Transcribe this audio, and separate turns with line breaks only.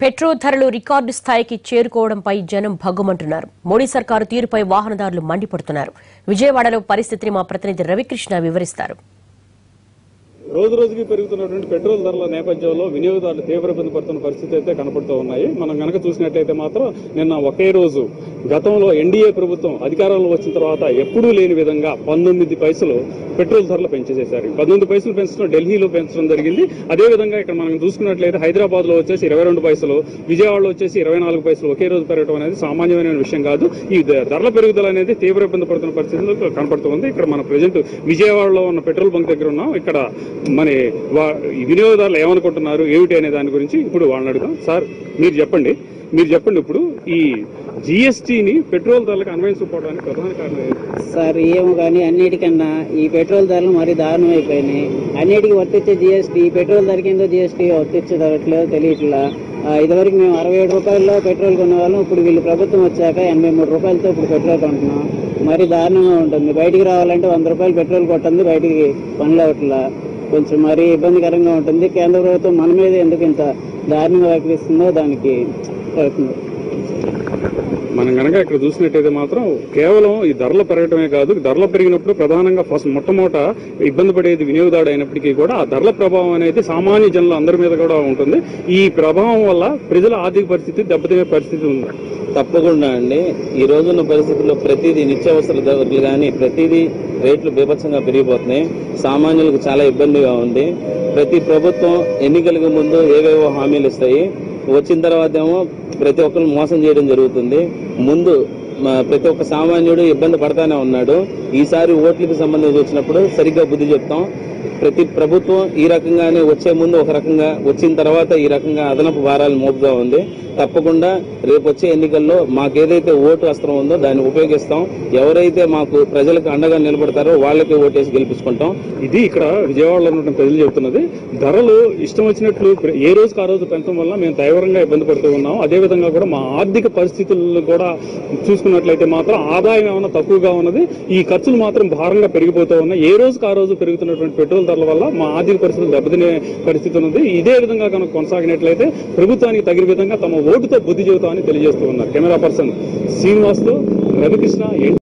petrol ధరలు record స్థాయికి చేరుకోవడంపై జనం భగ్గుమంటున్నారు మోడీ సర్కారు తీరుపై వాహనదారులు మండిపడుతున్నారు విజయవాడలో పరిస్థితిని మా ప్రతినిధి రవికృష్ణ వివరిస్తారు
రోజు రోజుకి పెరుగుతున్నటువంటి పెట్రోల్ ధరల నేపథ్యంలో వినియోగదారులు తీవ్ర ఇబ్బంది పడుతున్న పరిస్థితి అయితే కనపడుతూ ఉన్నాయి మనం కనుక చూసినట్లయితే మాత్రం నిన్న ఒకే రోజు గతంలో ఎన్డీఏ ప్రభుత్వం అధికారంలో వచ్చిన తర్వాత ఎప్పుడూ లేని విధంగా పంతొమ్మిది పైసలు పెట్రోల్ ధరలు పెంచేసేశారు పంతొమ్మిది పైసలు పెంచడం ఢిల్లీలో పెంచడం జరిగింది అదే విధంగా ఇక్కడ మనం చూసుకున్నట్లయితే హైదరాబాద్ లో వచ్చేసి ఇరవై రెండు పైసలు విజయవాడలో వచ్చేసి ఇరవై నాలుగు పైసలు ఒకే రోజు పెరగడం అనేది సామాన్యమైన విషయం కాదు ఈ ధ- ధరల పెరుగుదల అనేది తీవ్ర ఇబ్బంది పడుతున్న పరిస్థితులు కనపడుతుంది ఇక్కడ మన ప్రజెంట్ విజయవాడలో ఉన్న పెట్రోల్ బంక్ దగ్గర ఉన్నాం ఇక్కడ మన వా- ఈ వినియోగదారులు ఏమనుకుంటున్నారు ఏమిటి అనే దాని గురించి ఇప్పుడు వాళ్ళని అడుగుదాం సార్ మీరు చెప్పండి మీరు చెప్పండి ఇప్పుడు ఈ జిఎస్టీని పెట్రోల్ ధరలకు అన్వయించకపోవడానికి ప్రధాన కారణం ఏంటి
సార్ ఏమో కానీ అన్నిటికన్నా ఈ పెట్రోల్ ధరలు మరీ దారుణం అయిపోయినాయి అన్నిటికీ వర్తించే జిఎస్టీ పెట్రోల్ ధర కింద జిఎస్టీ వర్తించదట్లేదు తెలియట్లా ఆ, ఇదివరకు మేము అరవై ఏడు రూపాయల్లో పెట్రోల్ కొనేవాళ్ళం ఇప్పుడు వీళ్ళు ప్రభుత్వం వచ్చాక ఎనభై మూడు రూపాయలతో ఇప్పుడు పెట్రోల్ కొంటున్నాం మరీ దారుణంగా ఉంటుంది బయటికి రావాలంటే వంద రూపాయలు పెట్రోల్ కొట్టింది బయటికి పనులు అవట్లా కొంచెం మరీ ఇబ్బందికరంగా ఉంటుంది కేంద్ర ప్రభుత్వం మన మీద ఎందుకు ఇంత దారుణంగా వ్యక్తిస్తుందో దానికి అవుతుంది
మనం కనుక ఇక్కడ చూసినట్టయితే మాత్రం కేవలం ఈ ధరలు పెరగటమే కాదు ధరలు పెరిగినప్పుడు ప్రధానంగా ఫస్ట్ మొట్టమొదట ఇబ్బంది పడేది వినియోగదారుడు అయినప్పటికీ కూడా ఆ ధరల ప్రభావం అనేది సామాన్య జనుల అందరి మీద కూడా ఉంటుంది ఈ ప్రభావం వల్ల ప్రజల ఆర్థిక పరిస్థితి దెబ్బతినే పరిస్థితి ఉంది
తప్పకుండా అండి ఈ రోజున్న పరిస్థితుల్లో ప్రతిదీ నిత్యావసర ధరలు కానీ ప్రతిదీ రేట్లు బీభత్సంగా పెరిగిపోతున్నాయి సామాన్యులకు చాలా ఇబ్బందిగా ఉంది ప్రతి ప్రభుత్వం ఎన్నికలకు ముందు ఏవేవో హామీలు ఇస్తాయి వచ్చిన తర్వాత ఏమో ప్రతి ఒక్కరు మోసం చేయడం జరుగుతుంది ముందు మా ప్రతి ఒక్క సామాన్యుడు ఇబ్బంది పడతానే ఉన్నాడు ఈసారి ఓట్లకు సంబంధించి వచ్చినప్పుడు సరిగ్గా బుద్ధి చెప్తాం ప్రతి ప్రభుత్వం ఈ రకంగానే వచ్చే ముందు ఒక రకంగా వచ్చిన తర్వాత ఈ రకంగా అదనపు భారాలు మోపుగా ఉంది తప్పకుండా రేపు వచ్చే ఎన్నికల్లో మాకు ఏదైతే ఓటు అస్త్రం ఉందో దాన్ని ఉపయోగిస్తాం ఎవరైతే మాకు ప్రజలకు అండగా నిలబడతారో వాళ్ళకే ఓటేసి గెలిపించుకుంటాం
ఇది ఇక్కడ విజయవాడలో ఉన్న ప్రజలు చెబుతున్నది ధరలు ఇష్టం వచ్చినట్లు ఏ రోజుకి ఆ రోజు పెంచడం వల్ల మేము తీవ్రంగా ఇబ్బంది పడుతూ ఉన్నాం అదే విధంగా కూడా మా ఆర్థిక పరిస్థితులను కూడా చూసుకున్నట్లయితే మాత్రం ఆదాయం ఏమైనా తక్కువగా ఉన్నది ఈ ఖర్చులు మాత్రం భారంగా పెరిగిపోతూ ఉన్నాయి ఏ రోజుకి ఆ రోజు పెరుగుతున్నటువంటి పెట్రోల్ ధరల వల్ల మా ఆర్థిక పరిస్థితులు దెబ్బతినే పరిస్థితి ఉన్నది ఇదే విధంగా కనుక కొనసాగినట్లయితే ప్రభుత్వానికి తగిన విధంగా తమ ఓటుతో బుద్ధి చెబుతామని తెలియజేస్తూ ఉన్నారు కెమెరా పర్సన్ శ్రీనివాస్తో రవికృష్ణ